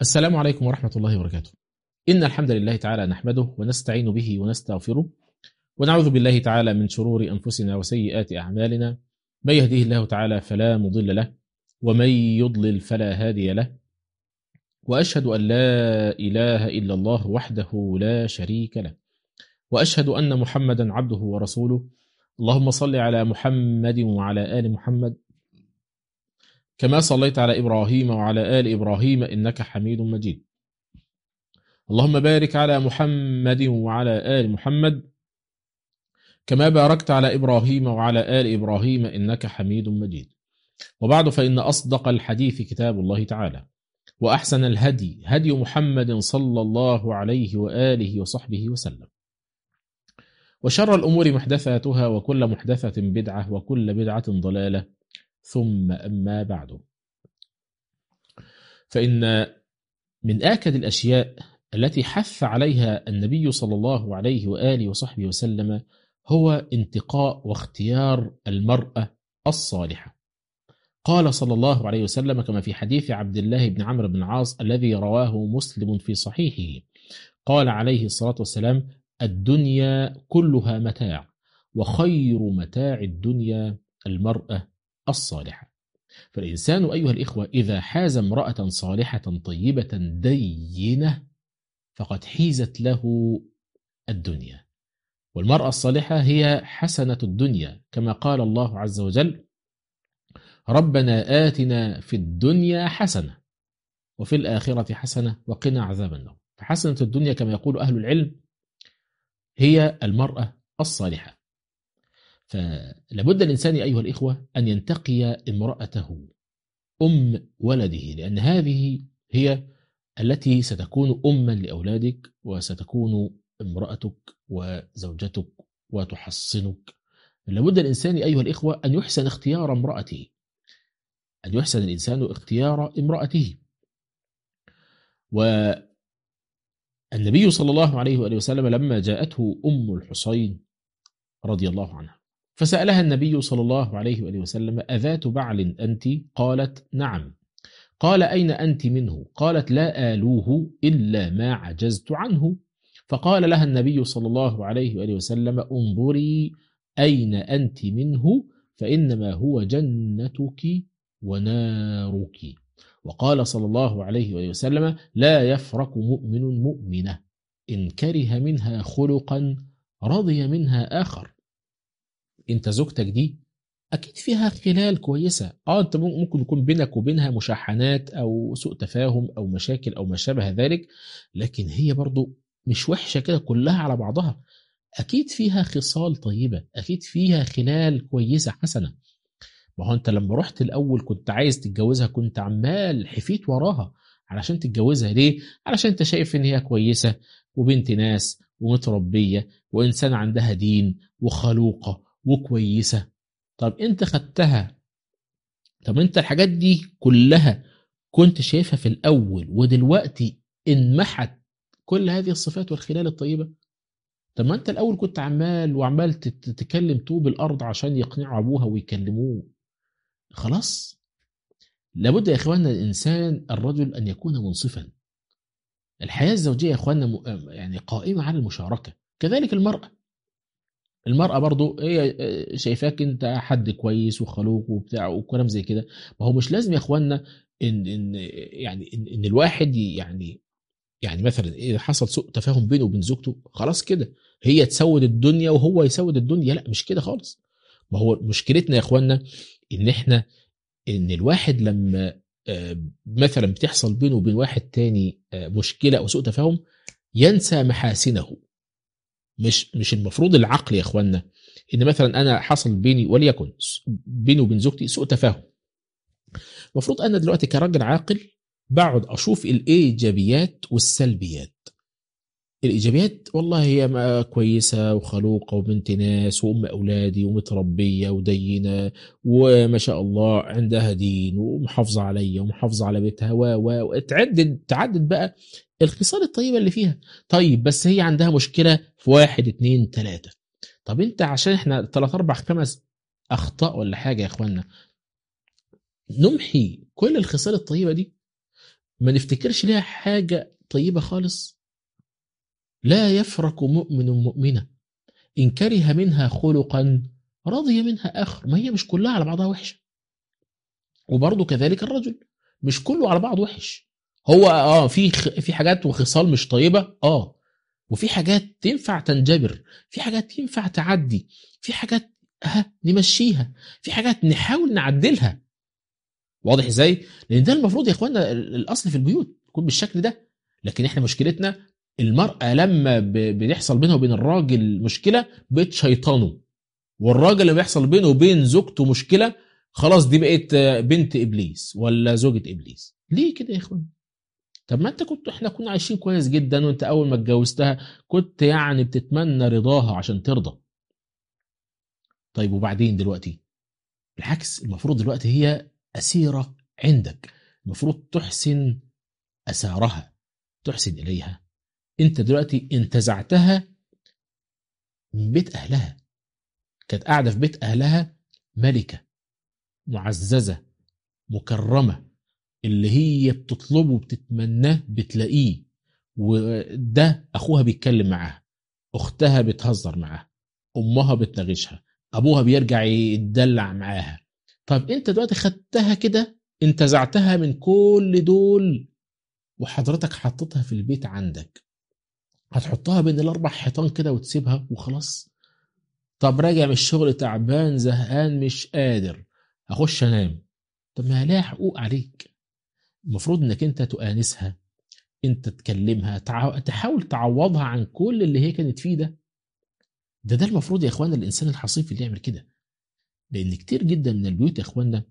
السلام عليكم ورحمة الله وبركاته إن الحمد لله تعالى نحمده ونستعين به ونستغفره ونعوذ بالله تعالى من شرور أنفسنا وسيئات أعمالنا من يهديه الله تعالى فلا مضل له ومن يضلل فلا هادي له وأشهد أن لا إله إلا الله وحده لا شريك له وأشهد أن محمدا عبده ورسوله اللهم صل على محمد وعلى آل محمد كما صليت على إبراهيم وعلى آل إبراهيم إنك حميد مجيد اللهم بارك على محمد وعلى آل محمد كما باركت على إبراهيم وعلى آل إبراهيم إنك حميد مجيد وبعد فإن أصدق الحديث كتاب الله تعالى وأحسن الهدي هدي محمد صلى الله عليه وآله وصحبه وسلم وشر الأمور محدثاتها وكل محدثة بدعة وكل بدعة ضلالة ثم أما بعد فإن من آكد الأشياء التي حث عليها النبي صلى الله عليه وآله وصحبه وسلم هو انتقاء واختيار المرأة الصالحة قال صلى الله عليه وسلم كما في حديث عبد الله بن عمرو بن عاص الذي رواه مسلم في صحيحه قال عليه الصلاة والسلام الدنيا كلها متاع وخير متاع الدنيا المرأة الصالحة فالإنسان أيها الإخوة إذا حاز امرأة صالحة طيبة دينة فقد حيزت له الدنيا والمرأة الصالحة هي حسنة الدنيا كما قال الله عز وجل ربنا آتنا في الدنيا حسنة وفي الآخرة حسنة وقنا عذاب النار فحسنة الدنيا كما يقول أهل العلم هي المرأة الصالحة فلابد الإنسان أيها الإخوة أن ينتقي امرأته أم ولده لأن هذه هي التي ستكون أما لأولادك وستكون امرأتك وزوجتك وتحصنك لابد الإنسان أيها الإخوة أن يحسن اختيار امرأته أن يحسن الإنسان اختيار امرأته والنبي صلى الله عليه وآله وسلم لما جاءته أم الحصين رضي الله عنها فسألها النبي صلى الله عليه وآله وسلم أذات بعل أنت؟ قالت نعم قال أين أنت منه؟ قالت لا آلوه إلا ما عجزت عنه فقال لها النبي صلى الله عليه وآله وسلم انظري أين أنت منه فإنما هو جنتك ونارك وقال صلى الله عليه وآله وسلم لا يفرق مؤمن مؤمنة إن كره منها خلقا رضي منها آخر انت زوجتك دي اكيد فيها خلال كويسه اه انت ممكن يكون بينك وبينها مشاحنات او سوء تفاهم او مشاكل او ما شابه ذلك لكن هي برضو مش وحشه كده كلها على بعضها اكيد فيها خصال طيبه اكيد فيها خلال كويسه حسنه ما هو انت لما رحت الاول كنت عايز تتجوزها كنت عمال حفيت وراها علشان تتجوزها ليه علشان انت شايف ان هي كويسه وبنت ناس ومتربيه وانسان عندها دين وخلوقه وكويسه طب انت خدتها طب انت الحاجات دي كلها كنت شايفها في الاول ودلوقتي انمحت كل هذه الصفات والخلال الطيبه طب ما انت الاول كنت عمال وعمال تتكلم طوب الارض عشان يقنعوا ابوها ويكلموه خلاص لابد يا اخواننا الانسان الرجل ان يكون منصفا الحياه الزوجيه يا اخواننا يعني قائمه على المشاركه كذلك المراه المرأة برضو هي شايفاك انت حد كويس وخلوق وبتاع وكلام زي كده ما هو مش لازم يا اخوانا ان ان يعني ان, إن الواحد يعني يعني مثلا اذا حصل سوء تفاهم بينه وبين زوجته خلاص كده هي تسود الدنيا وهو يسود الدنيا لا مش كده خالص ما هو مشكلتنا يا اخوانا ان احنا ان الواحد لما مثلا بتحصل بينه وبين واحد تاني مشكله او سوء تفاهم ينسى محاسنه مش مش المفروض العقل يا اخوانا ان مثلا انا حصل بيني وليكن بيني وبين زوجتي سوء تفاهم المفروض انا دلوقتي كراجل عاقل بقعد اشوف الايجابيات والسلبيات الايجابيات والله هي كويسه وخلوقه وبنت ناس وام اولادي ومتربيه ودينه وما شاء الله عندها دين ومحافظه عليا ومحافظه على بيتها و و تعدد تعدد بقى الخصال الطيبه اللي فيها طيب بس هي عندها مشكله في واحد اتنين تلاته طب انت عشان احنا تلات اربع خمس اخطاء ولا حاجه يا اخوانا نمحي كل الخصال الطيبه دي ما نفتكرش ليها حاجة طيبة خالص لا يفرق مؤمن مؤمنة إن كره منها خلقا رضي منها آخر ما هي مش كلها على بعضها وحشة وبرضه كذلك الرجل مش كله على بعض وحش هو اه في في حاجات وخصال مش طيبه اه وفي حاجات تنفع تنجبر في حاجات ينفع تعدي في حاجات ها نمشيها في حاجات نحاول نعدلها واضح ازاي لان ده المفروض يا اخوانا الاصل في البيوت يكون بالشكل ده لكن احنا مشكلتنا المرأة لما بيحصل بينها وبين الراجل مشكلة بتشيطنه والراجل اللي بيحصل بينه وبين زوجته مشكلة خلاص دي بقت بنت ابليس ولا زوجة ابليس ليه كده يا اخوان طب ما انت كنت احنا كنا عايشين كويس جدا وانت اول ما اتجوزتها كنت يعني بتتمنى رضاها عشان ترضى طيب وبعدين دلوقتي بالعكس المفروض دلوقتي هي أسيرة عندك المفروض تحسن أسارها تحسن إليها أنت دلوقتي انتزعتها من بيت أهلها كانت قاعدة في بيت أهلها ملكة معززة مكرمة اللي هي بتطلبه وبتتمناه بتلاقيه وده أخوها بيتكلم معاها أختها بتهزر معاها أمها بتناغشها أبوها بيرجع يتدلع معاها طب أنت دلوقتي خدتها كده انتزعتها من كل دول وحضرتك حطيتها في البيت عندك هتحطها بين الأربع حيطان كده وتسيبها وخلاص طب راجع من الشغل تعبان زهقان مش قادر اخش انام طب ما لها حقوق عليك المفروض انك انت تؤانسها انت تكلمها تحاول تعوضها عن كل اللي هي كانت فيه ده ده ده المفروض يا اخوانا الانسان الحصيف اللي يعمل كده لان كتير جدا من البيوت يا اخوانا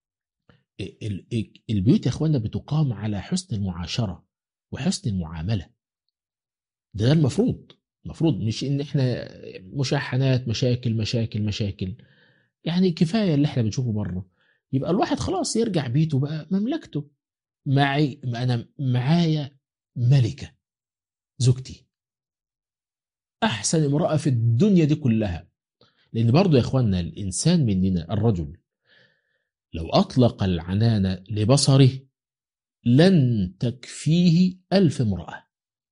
البيوت يا اخوانا بتقام على حسن المعاشره وحسن المعامله ده, ده المفروض المفروض مش ان احنا مشاحنات مشاكل مشاكل مشاكل يعني كفايه اللي احنا بنشوفه بره يبقى الواحد خلاص يرجع بيته بقى مملكته معي انا معايا ملكه زوجتي احسن امراه في الدنيا دي كلها لان برضو يا اخواننا الانسان مننا الرجل لو اطلق العنان لبصره لن تكفيه الف امراه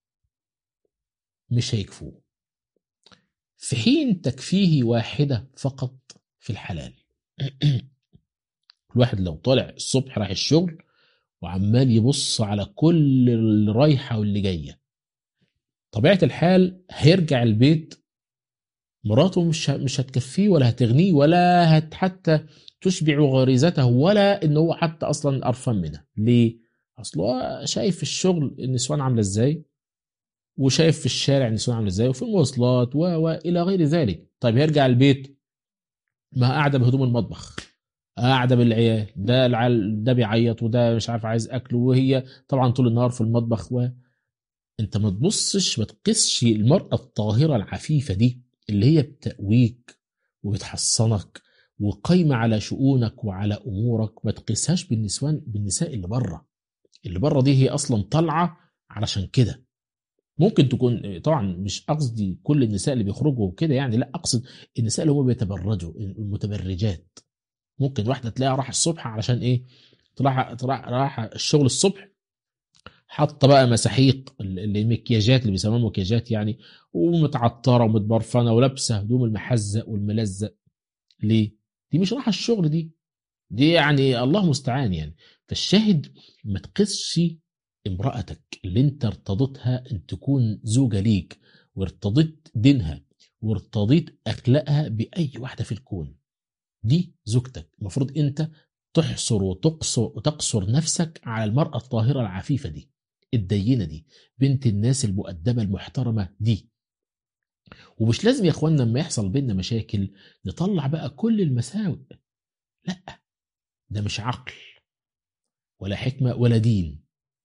مش هيكفوه في حين تكفيه واحده فقط في الحلال الواحد لو طالع الصبح رايح الشغل وعمال يبص على كل اللي رايحه واللي جايه طبيعه الحال هيرجع البيت مراته مش مش هتكفيه ولا هتغنيه ولا هت حتى تشبع غريزته ولا ان هو حتى اصلا قرفان منها ليه اصله شايف في الشغل النسوان عامله ازاي وشايف في الشارع النسوان عامله ازاي وفي المواصلات و والى غير ذلك طيب هيرجع البيت ما قاعده بهدوم المطبخ قاعده بالعيال ده العيال ده بيعيط وده مش عارف عايز اكل وهي طبعا طول النهار في المطبخ و انت ما تبصش ما تقيسش المراه الطاهره العفيفه دي اللي هي بتقويك وبتحصنك وقايمه على شؤونك وعلى امورك ما تقيسهاش بالنسوان بالنساء اللي بره اللي بره دي هي اصلا طالعه علشان كده ممكن تكون طبعا مش قصدي كل النساء اللي بيخرجوا كده يعني لا اقصد النساء اللي هم بيتبرجوا المتبرجات ممكن واحده تلاقيها راح الصبح علشان ايه طلع طلع راح الشغل الصبح حاطه بقى مساحيق المكياجات اللي بيسموها مكياجات يعني ومتعطره ومتبرفنه ولابسه هدوم المحزق والملزق ليه؟ دي مش رايحه الشغل دي دي يعني الله مستعان يعني فالشاهد ما تقيسش امرأتك اللي انت ارتضيتها ان تكون زوجة ليك وارتضيت دينها وارتضيت اخلاقها باي واحدة في الكون دي زوجتك المفروض انت تحصر وتقصر وتقصر نفسك على المرأة الطاهرة العفيفة دي الدينة دي بنت الناس المؤدبة المحترمة دي ومش لازم يا اخوانا لما يحصل بينا مشاكل نطلع بقى كل المساوئ لا ده مش عقل ولا حكمة ولا دين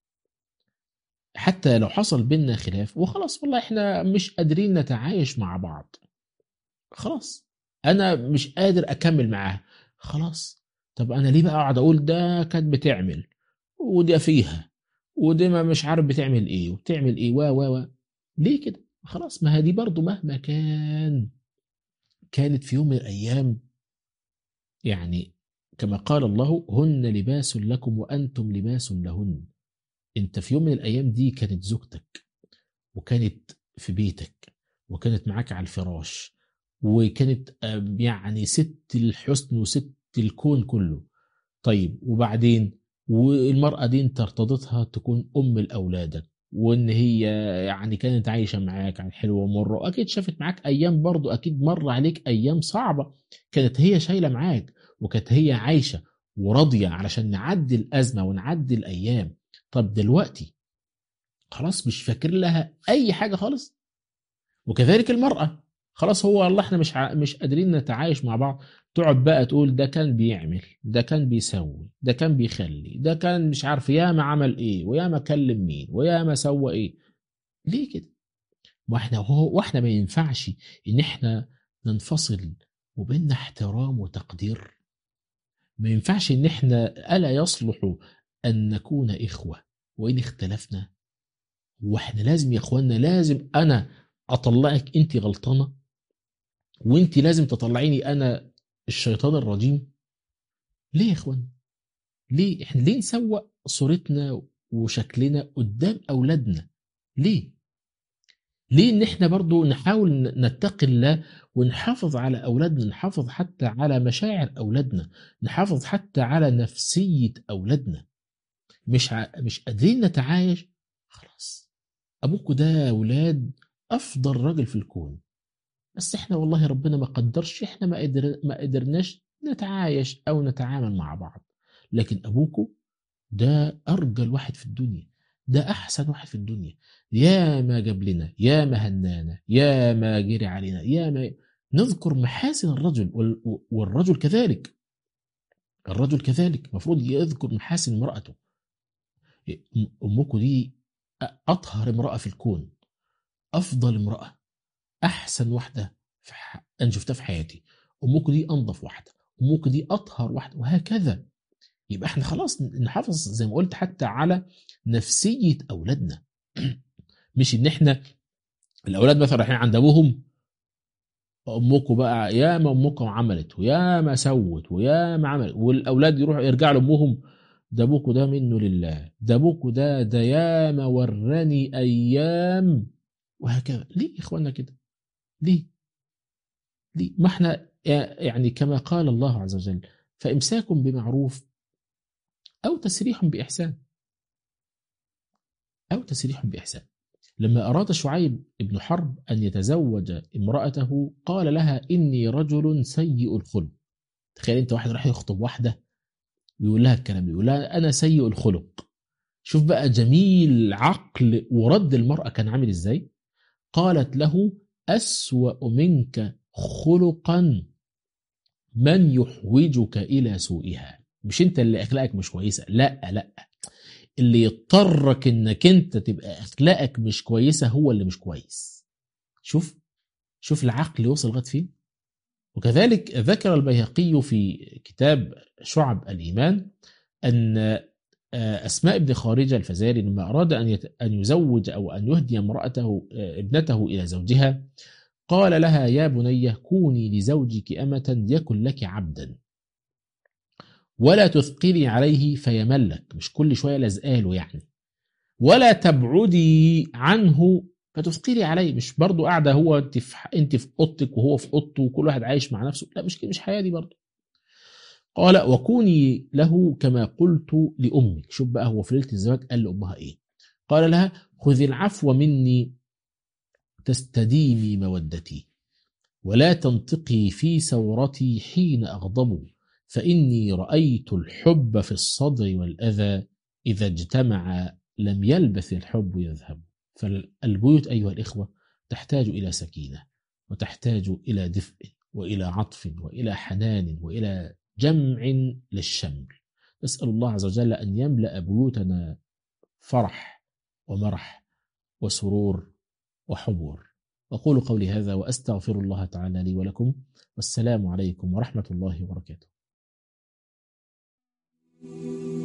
حتى لو حصل بينا خلاف وخلاص والله احنا مش قادرين نتعايش مع بعض خلاص انا مش قادر اكمل معاها خلاص طب انا ليه بقى اقعد اقول ده كانت بتعمل وده فيها ودي ما مش عارف بتعمل ايه وبتعمل ايه و و و ليه كده خلاص ما هذه برضه مهما كان كانت في يوم من الايام يعني كما قال الله هن لباس لكم وانتم لباس لهن انت في يوم من الايام دي كانت زوجتك وكانت في بيتك وكانت معاك على الفراش وكانت آم، يعني ست الحسن وست الكون كله طيب وبعدين والمرأة دي انت ارتضيتها تكون ام لاولادك وان هي يعني كانت عايشة معاك على الحلو والمر واكيد شافت معاك ايام برضو اكيد مر عليك ايام صعبة كانت هي شايلة معاك وكانت هي عايشة وراضية علشان نعدي الازمة ونعدي الايام طب دلوقتي خلاص مش فاكر لها اي حاجة خالص وكذلك المرأة خلاص هو والله احنا مش ع... مش قادرين نتعايش مع بعض تقعد بقى تقول ده كان بيعمل ده كان بيسوي ده كان بيخلي ده كان مش عارف ياما عمل ايه وياما كلم مين وياما سوى ايه ليه كده واحنا هو واحنا ما ينفعش ان احنا ننفصل وبيننا احترام وتقدير ما ينفعش ان احنا الا يصلح ان نكون اخوه وان اختلفنا واحنا لازم يا اخوانا لازم انا اطلعك انت غلطانه وانت لازم تطلعيني انا الشيطان الرجيم ليه يا اخوان ليه احنا ليه نسوق صورتنا وشكلنا قدام اولادنا ليه ليه ان احنا برضو نحاول نتقي الله ونحافظ على اولادنا نحافظ حتى على مشاعر اولادنا نحافظ حتى على نفسيه اولادنا مش ع... مش قادرين نتعايش خلاص ابوكوا ده ولاد افضل راجل في الكون بس احنا والله ربنا ما قدرش احنا ما قدر ما قدرناش نتعايش او نتعامل مع بعض لكن ابوكوا ده ارجل واحد في الدنيا ده احسن واحد في الدنيا يا ما جاب لنا يا ما هنانا يا ما جري علينا يا ما نذكر محاسن الرجل وال- والرجل كذلك الرجل كذلك المفروض يذكر محاسن امرأته أمكم دي أطهر امرأة في الكون أفضل امرأة أحسن واحدة في ح... أنا شفتها في حياتي أمكم دي أنظف واحدة أمكم دي أطهر واحدة وهكذا يبقى احنا خلاص نحافظ زي ما قلت حتى على نفسية أولادنا مش إن احنا الأولاد مثلا رايحين عند أبوهم امكم بقى يا ما امكم عملت ويا ما سوت ويا ما عملت والاولاد يروحوا يرجعوا لامهم ده ابوكوا ده منه لله ده ابوكوا ده ده يا ما وراني ايام وهكذا ليه يا اخوانا كده ليه ليه ما احنا يعني كما قال الله عز وجل فامساك بمعروف او تسريح باحسان او تسريح باحسان لما أراد شعيب بن حرب أن يتزوج امرأته قال لها إني رجل سيء الخلق تخيل أنت واحد راح يخطب واحدة ويقول لها الكلام ده يقول لها أنا سيء الخلق شوف بقى جميل عقل ورد المرأة كان عامل إزاي قالت له أسوأ منك خلقا من يحوجك إلى سوءها مش أنت اللي أخلاقك مش كويسة لا لا اللي يضطرك انك انت تبقى اخلاقك مش كويسه هو اللي مش كويس شوف شوف العقل وصل لغايه فين وكذلك ذكر البيهقي في كتاب شعب الايمان ان اسماء بن خارجه الفزاري لما اراد ان ان يزوج او ان يهدي امراته ابنته الى زوجها قال لها يا بنيه كوني لزوجك امه يكن لك عبدا ولا تثقلي عليه فيملك مش كل شويه لازقاله يعني ولا تبعدي عنه فتثقلي عليه مش برضو قاعده هو انت في انت في اوضتك وهو في اوضته وكل واحد عايش مع نفسه لا مش مش حياه دي برضو قال وكوني له كما قلت لامك شوف بقى هو في ليله الزواج قال لامها ايه قال لها خذي العفو مني تستديمي مودتي ولا تنطقي في ثورتي حين اغضب فإني رأيت الحب في الصدر والأذى إذا اجتمع لم يلبث الحب يذهب فالبيوت أيها الإخوة تحتاج إلى سكينة وتحتاج إلى دفء وإلى عطف وإلى حنان وإلى جمع للشمل نسأل الله عز وجل أن يملأ بيوتنا فرح ومرح وسرور وحبور أقول قولي هذا وأستغفر الله تعالى لي ولكم والسلام عليكم ورحمة الله وبركاته Thank you.